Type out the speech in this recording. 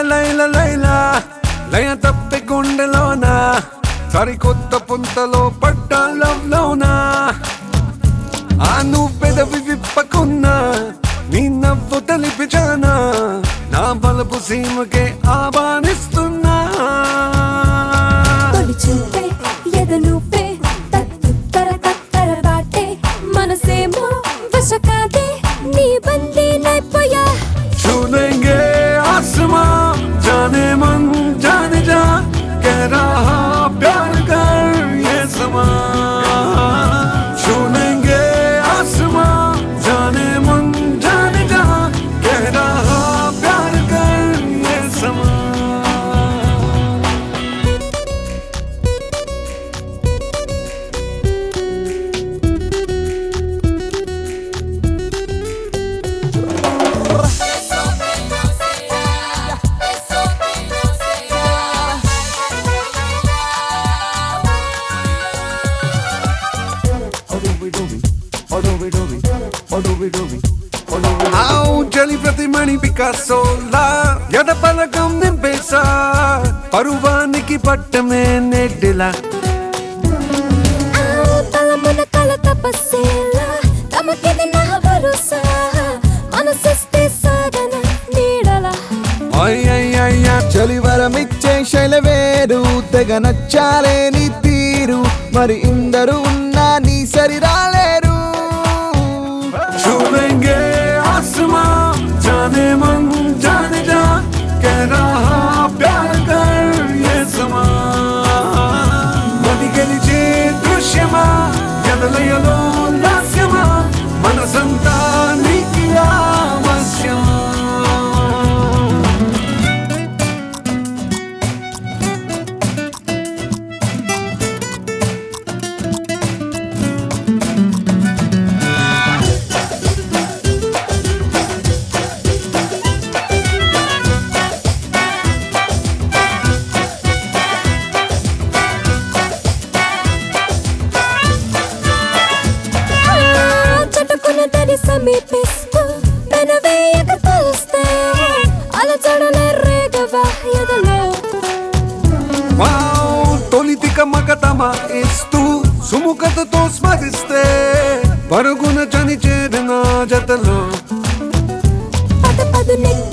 లైల లైల లయ తప్పి గుండెలోన సరికొత్త పుంతలో పడ్డ లవ్ లోనా ఆ నువ్వెదవి విప్పకున్నా నీ నవ్వు తెలిపిచానా నా బలపు సీమకే ఆహ్వానిస్తున్నా తొలి చూపే ఎదనుపే తత్తు తర తత్తర బాటే మనసేమో వశకాదే నీ బందీ నైపోయా छू लेंगे आसमां जाने मन जाने जा कह रहा प्यार कर ये समा छू लेंगे आसमां जाने मन जाने जा कह रहा प्यार कर ये समा ఆవు జలి ప్రతిమణి పికాసోలా ఎద పలకం నింపేసా పరువానికి పట్టమే నెడ్డిలా ఆ తలమున కల తపస్సేలా తమకిది నా భరోసా మనసిస్తే సాగన నీడలా అయ్యయ్యయ్యా చలివరమిచ్చే శైలవేరు తెగ నచ్చాలే నీ తీరు మరి ఇందరు ఉన్నా నీ సరి రాలేరు छू लेंगे आसमां जाने मन जाने जा कह रहा प्यार कर ये समा మది గెలిచే దృశ్యమా ఎదలయలో లాస్యమా మనసంతా నీకి ఆవశ్యమా ఆ చటుకున తడి సమీపిస్తూ పెనవేయక తలుస్తే అలచడలే రేగవా ఎదలో వావ్ తొలితిక మగతమ ఇస్తూ సుముఖతతో స్మరిస్తే పరుగున చని చేరిన జతలో పద పదు నెక్కి